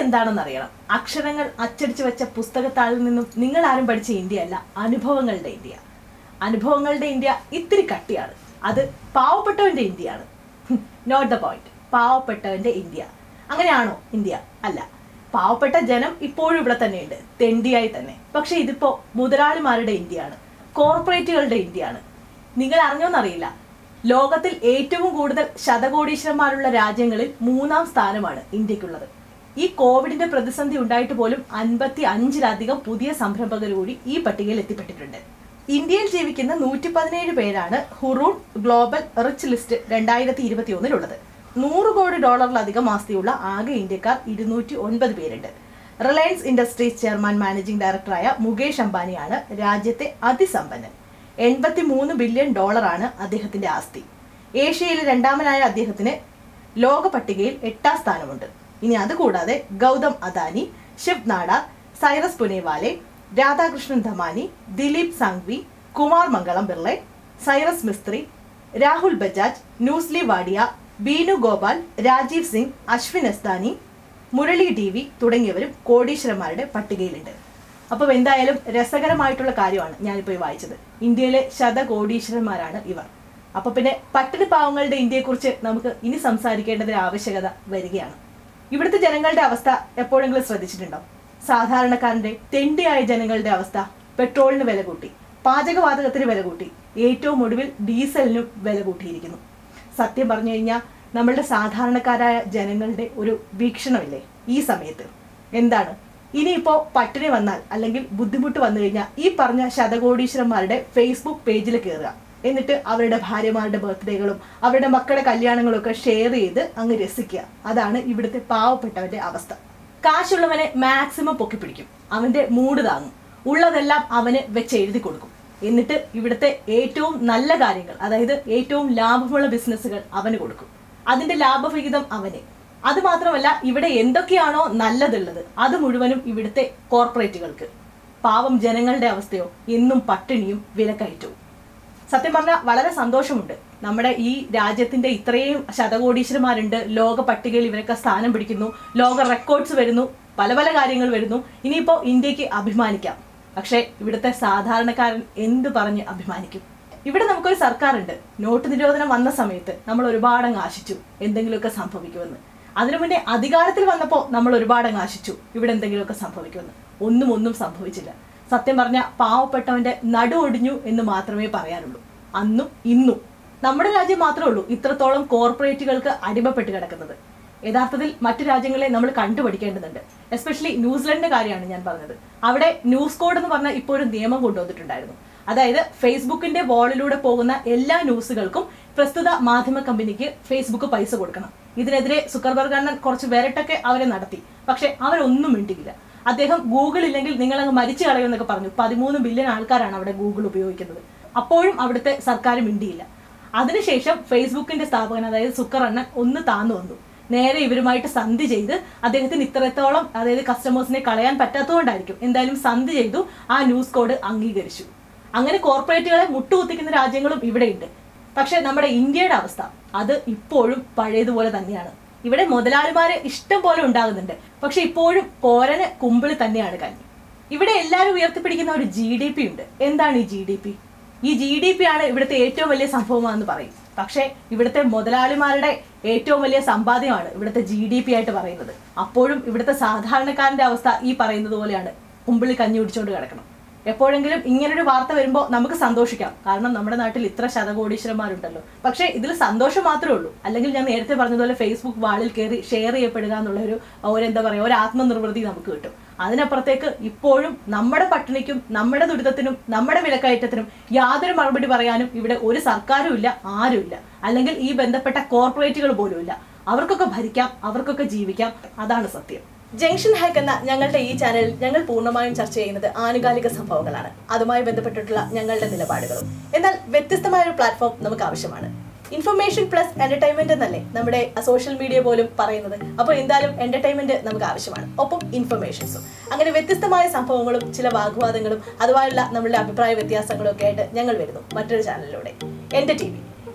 എന്താണെന്ന് അറിയണം അക്ഷരങ്ങൾ അച്ചടിച്ചു വെച്ച പുസ്തകത്താളിൽ നിന്നും നിങ്ങൾ ആരും പഠിച്ച ഇന്ത്യ അല്ല അനുഭവങ്ങളുടെ ഇന്ത്യ അനുഭവങ്ങളുടെ ഇന്ത്യ ഇത്തിരി കട്ടിയാണ് അത് പാവപ്പെട്ടവന്റെ ഇന്ത്യയാണ് നോട്ട് ദ പോയിന്റ് പാവപ്പെട്ടവന്റെ ഇന്ത്യ അങ്ങനെയാണോ ഇന്ത്യ അല്ല പാവപ്പെട്ട ജനം ഇപ്പോഴും ഇവിടെ തന്നെയുണ്ട് തെണ്ടിയായി തന്നെ പക്ഷെ ഇതിപ്പോ മുതലാളിമാരുടെ ഇന്ത്യയാണ് കോർപ്പറേറ്റുകളുടെ ഇന്ത്യയാണ് നിങ്ങൾ അറിഞ്ഞോന്നറിയില്ല ലോകത്തിൽ ഏറ്റവും കൂടുതൽ ശതകോടീശ്വരന്മാരുള്ള രാജ്യങ്ങളിൽ മൂന്നാം സ്ഥാനമാണ് ഇന്ത്യക്കുള്ളത് ഈ കോവിഡിന്റെ പ്രതിസന്ധി ഉണ്ടായിട്ട് പോലും അൻപത്തി അഞ്ചിലധികം പുതിയ സംരംഭകർ കൂടി ഈ പട്ടികയിൽ എത്തിപ്പെട്ടിട്ടുണ്ട് ഇന്ത്യയിൽ ജീവിക്കുന്ന നൂറ്റി പതിനേഴ് പേരാണ് ഹുറൂൺ ഗ്ലോബൽ റിച്ച് ലിസ്റ്റ് രണ്ടായിരത്തി ഇരുപത്തി ഒന്നിലുള്ളത് നൂറ് കോടി ഡോളറിലധികം ആസ്തിയുള്ള ആകെ ഇന്ത്യക്കാർ ഇരുന്നൂറ്റി ഒൻപത് പേരുണ്ട് റിലയൻസ് ഇൻഡസ്ട്രീസ് ചെയർമാൻ മാനേജിംഗ് ഡയറക്ടറായ മുകേഷ് അംബാനിയാണ് രാജ്യത്തെ അതിസമ്പന്നൻ എൺപത്തി മൂന്ന് ബില്യൺ ഡോളറാണ് അദ്ദേഹത്തിന്റെ ആസ്തി ഏഷ്യയിലെ രണ്ടാമനായ അദ്ദേഹത്തിന് ലോക പട്ടികയിൽ എട്ടാം സ്ഥാനമുണ്ട് ഇനി അതുകൂടാതെ ഗൗതം അദാനി ശിവ് നാടാർ സൈറസ് പുനേവാലെ രാധാകൃഷ്ണൻ ധമാനി ദിലീപ് സാങ്വി കുമാർ മംഗളം ബിർളെ സൈറസ് മിസ്ത്രി രാഹുൽ ബജാജ് ന്യൂസ്ലി വാഡിയ ബീനു ഗോപാൽ രാജീവ് സിംഗ് അശ്വിൻ എസ്താനി മുരളി ടി വി തുടങ്ങിയവരും കോടീശ്വരന്മാരുടെ പട്ടികയിലുണ്ട് അപ്പം എന്തായാലും രസകരമായിട്ടുള്ള കാര്യമാണ് ഞാനിപ്പോൾ ഈ വായിച്ചത് ഇന്ത്യയിലെ ശതകോടീശ്വരന്മാരാണ് ഇവർ അപ്പൊ പിന്നെ പട്ടിണി പാവങ്ങളുടെ ഇന്ത്യയെക്കുറിച്ച് നമുക്ക് ഇനി സംസാരിക്കേണ്ടതിന്റെ ആവശ്യകത വരികയാണ് ഇവിടുത്തെ ജനങ്ങളുടെ അവസ്ഥ എപ്പോഴെങ്കിലും ശ്രദ്ധിച്ചിട്ടുണ്ടോ സാധാരണക്കാരന്റെ തെണ്ടിയായ ജനങ്ങളുടെ അവസ്ഥ പെട്രോളിന് വില കൂട്ടി പാചകവാതകത്തിന് വില കൂട്ടി ഏറ്റവും ഒടുവിൽ ഡീസലിനും വില കൂട്ടിയിരിക്കുന്നു സത്യം പറഞ്ഞു കഴിഞ്ഞാൽ നമ്മളുടെ സാധാരണക്കാരായ ജനങ്ങളുടെ ഒരു വീക്ഷണമില്ലേ ഈ സമയത്ത് എന്താണ് ഇനിയിപ്പോ പട്ടിണി വന്നാൽ അല്ലെങ്കിൽ ബുദ്ധിമുട്ട് വന്നു കഴിഞ്ഞാൽ ഈ പറഞ്ഞ ശതകോടീശ്വരന്മാരുടെ ഫേസ്ബുക്ക് പേജിൽ കയറുക എന്നിട്ട് അവരുടെ ഭാര്യമാരുടെ ബർത്ത്ഡേകളും അവരുടെ മക്കളുടെ കല്യാണങ്ങളും ഒക്കെ ഷെയർ ചെയ്ത് അങ്ങ് രസിക്കുക അതാണ് ഇവിടുത്തെ പാവപ്പെട്ടവന്റെ അവസ്ഥ കാശുള്ളവനെ മാക്സിമം പൊക്കിപ്പിടിക്കും അവന്റെ മൂഡ് താങ്ങും ഉള്ളതെല്ലാം അവന് വെച്ച് എഴുതി കൊടുക്കും എന്നിട്ട് ഇവിടുത്തെ ഏറ്റവും നല്ല കാര്യങ്ങൾ അതായത് ഏറ്റവും ലാഭമുള്ള ബിസിനസ്സുകൾ അവന് കൊടുക്കും അതിന്റെ ലാഭവിഹിതം അവന് അത് മാത്രമല്ല ഇവിടെ എന്തൊക്കെയാണോ നല്ലതുള്ളത് അത് മുഴുവനും ഇവിടുത്തെ കോർപ്പറേറ്റുകൾക്ക് പാവം ജനങ്ങളുടെ അവസ്ഥയോ എന്നും പട്ടിണിയും വിലക്കയറ്റവും സത്യം പറഞ്ഞാൽ വളരെ സന്തോഷമുണ്ട് നമ്മുടെ ഈ രാജ്യത്തിന്റെ ഇത്രയും ശതകോടീശ്വരന്മാരുണ്ട് ലോക പട്ടികയിൽ ഇവരൊക്കെ സ്ഥാനം പിടിക്കുന്നു ലോക റെക്കോർഡ്സ് വരുന്നു പല പല കാര്യങ്ങൾ വരുന്നു ഇനിയിപ്പോ ഇന്ത്യക്ക് അഭിമാനിക്കാം പക്ഷേ ഇവിടുത്തെ സാധാരണക്കാരൻ എന്ത് പറഞ്ഞ് അഭിമാനിക്കും ഇവിടെ നമുക്കൊരു സർക്കാരുണ്ട് നോട്ട് നിരോധനം വന്ന സമയത്ത് നമ്മൾ ഒരുപാടങ്ങ് ആശിച്ചു എന്തെങ്കിലുമൊക്കെ സംഭവിക്കുമെന്ന് അതിനു മുന്നേ അധികാരത്തിൽ വന്നപ്പോൾ നമ്മൾ ഒരുപാടങ്ങ് ആശിച്ചു ഇവിടെ എന്തെങ്കിലുമൊക്കെ സംഭവിക്കുമെന്ന് ഒന്നും ഒന്നും സംഭവിച്ചില്ല സത്യം പറഞ്ഞ പാവപ്പെട്ടവന്റെ നടു ഒടിഞ്ഞു എന്ന് മാത്രമേ പറയാനുള്ളൂ അന്നും ഇന്നും നമ്മുടെ രാജ്യം മാത്രമേ ഉള്ളൂ ഇത്രത്തോളം കോർപ്പറേറ്റുകൾക്ക് അടിമപ്പെട്ട് കിടക്കുന്നത് യഥാർത്ഥത്തിൽ മറ്റു രാജ്യങ്ങളെ നമ്മൾ കണ്ടുപഠിക്കേണ്ടതുണ്ട് എസ്പെഷ്യലി ന്യൂസിലൻഡിന്റെ കാര്യമാണ് ഞാൻ പറഞ്ഞത് അവിടെ ന്യൂസ് കോഡ് എന്ന് പറഞ്ഞ ഇപ്പോൾ ഒരു നിയമം കൊണ്ടുവന്നിട്ടുണ്ടായിരുന്നു അതായത് ഫേസ്ബുക്കിന്റെ വാളിലൂടെ പോകുന്ന എല്ലാ ന്യൂസുകൾക്കും പ്രസ്തുത മാധ്യമ കമ്പനിക്ക് ഫേസ്ബുക്ക് പൈസ കൊടുക്കണം ഇതിനെതിരെ സുക്കർബർഗ് അണ്ണൻ കുറച്ച് വിരട്ടൊക്കെ അവരെ നടത്തി പക്ഷെ അവരൊന്നും മിണ്ടിയില്ല അദ്ദേഹം ഗൂഗിൾ ഇല്ലെങ്കിൽ നിങ്ങൾ അങ്ങ് മരിച്ചു കളയുമെന്നൊക്കെ പറഞ്ഞു പതിമൂന്ന് ബില്യൺ ആൾക്കാരാണ് അവിടെ ഗൂഗിൾ ഉപയോഗിക്കുന്നത് അപ്പോഴും അവിടുത്തെ സർക്കാർ മിണ്ടിയില്ല അതിനുശേഷം ഫേസ്ബുക്കിന്റെ സ്ഥാപകൻ അതായത് സുക്കർ അണ്ണൻ ഒന്ന് താന്നു വന്നു നേരെ ഇവരുമായിട്ട് സന്ധി ചെയ്ത് അദ്ദേഹത്തിന് ഇത്രത്തോളം അതായത് കസ്റ്റമേഴ്സിനെ കളയാൻ പറ്റാത്തതുകൊണ്ടായിരിക്കും എന്തായാലും സന്ധി ചെയ്തു ആ ന്യൂസ് കോഡ് അംഗീകരിച്ചു അങ്ങനെ കോർപ്പറേറ്റുകളെ മുട്ടുകുത്തിക്കുന്ന രാജ്യങ്ങളും ഇവിടെയുണ്ട് പക്ഷെ നമ്മുടെ ഇന്ത്യയുടെ അവസ്ഥ അത് ഇപ്പോഴും പഴയതുപോലെ തന്നെയാണ് ഇവിടെ മുതലാളിമാരെ ഇഷ്ടം പോലെ ഉണ്ടാകുന്നുണ്ട് പക്ഷെ ഇപ്പോഴും കോരന് കുമ്പിളി തന്നെയാണ് കഞ്ഞി ഇവിടെ എല്ലാവരും ഉയർത്തിപ്പിടിക്കുന്ന ഒരു ജി ഡി പി ഉണ്ട് എന്താണ് ഈ ജി ഡി പി ഈ ജി ഡി പി ആണ് ഇവിടുത്തെ ഏറ്റവും വലിയ സംഭവമാണെന്ന് പറയും പക്ഷേ ഇവിടുത്തെ മുതലാളിമാരുടെ ഏറ്റവും വലിയ സമ്പാദ്യമാണ് ഇവിടുത്തെ ജി ഡി പി ആയിട്ട് പറയുന്നത് അപ്പോഴും ഇവിടുത്തെ സാധാരണക്കാരന്റെ അവസ്ഥ ഈ പറയുന്നത് പോലെയാണ് കുമ്പിളി കഞ്ഞി കുടിച്ചുകൊണ്ട് കിടക്കണം എപ്പോഴെങ്കിലും ഇങ്ങനൊരു വാർത്ത വരുമ്പോൾ നമുക്ക് സന്തോഷിക്കാം കാരണം നമ്മുടെ നാട്ടിൽ ഇത്ര ശതകോടീശ്വരന്മാരുണ്ടല്ലോ പക്ഷേ ഇതിൽ സന്തോഷം മാത്രമേ ഉള്ളൂ അല്ലെങ്കിൽ ഞാൻ നേരത്തെ പറഞ്ഞതുപോലെ ഫേസ്ബുക്ക് വാളിൽ കയറി ഷെയർ ചെയ്യപ്പെടുക എന്നുള്ള ഒരു ഒരു എന്താ പറയുക ഒരു ആത്മനിർവൃത്തി നമുക്ക് കിട്ടും അതിനപ്പുറത്തേക്ക് ഇപ്പോഴും നമ്മുടെ പട്ടിണിക്കും നമ്മുടെ ദുരിതത്തിനും നമ്മുടെ വിലക്കയറ്റത്തിനും യാതൊരു മറുപടി പറയാനും ഇവിടെ ഒരു സർക്കാരും ഇല്ല ആരുമില്ല അല്ലെങ്കിൽ ഈ ബന്ധപ്പെട്ട കോർപ്പറേറ്റുകൾ പോലും ഇല്ല അവർക്കൊക്കെ ഭരിക്കാം അവർക്കൊക്കെ ജീവിക്കാം അതാണ് സത്യം ജംഗ്ഷൻ ഹാക്ക് എന്ന ഞങ്ങളുടെ ഈ ചാനലിൽ ഞങ്ങൾ പൂർണ്ണമായും ചർച്ച ചെയ്യുന്നത് ആനുകാലിക സംഭവങ്ങളാണ് അതുമായി ബന്ധപ്പെട്ടിട്ടുള്ള ഞങ്ങളുടെ നിലപാടുകളും എന്നാൽ വ്യത്യസ്തമായ ഒരു പ്ലാറ്റ്ഫോം നമുക്ക് ആവശ്യമാണ് ഇൻഫർമേഷൻ പ്ലസ് എന്റർടൈൻമെന്റ് എന്നല്ലേ നമ്മുടെ സോഷ്യൽ മീഡിയ പോലും പറയുന്നത് അപ്പോൾ എന്തായാലും എന്റർടൈൻമെന്റ് നമുക്ക് ആവശ്യമാണ് ഒപ്പം ഇൻഫർമേഷൻസും അങ്ങനെ വ്യത്യസ്തമായ സംഭവങ്ങളും ചില വാഗ്വാദങ്ങളും അതുമായുള്ള നമ്മളുടെ അഭിപ്രായ വ്യത്യാസങ്ങളും ഒക്കെ ആയിട്ട് ഞങ്ങൾ വരുന്നു മറ്റൊരു ചാനലിലൂടെ എന്റെ ടി വി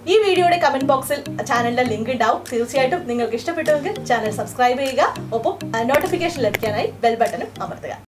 ഈ വീഡിയോയുടെ കമന്റ് ബോക്സിൽ ചാനലിന്റെ ലിങ്ക് ഉണ്ടാവും തീർച്ചയായിട്ടും നിങ്ങൾക്ക് ഇഷ്ടപ്പെട്ടുവെങ്കിൽ ചാനൽ സബ്സ്ക്രൈബ് ചെയ്യുക ഒപ്പം നോട്ടിഫിക്കേഷൻ ലഭിക്കാനായി ബെൽ ബട്ടണും അമർത്തുക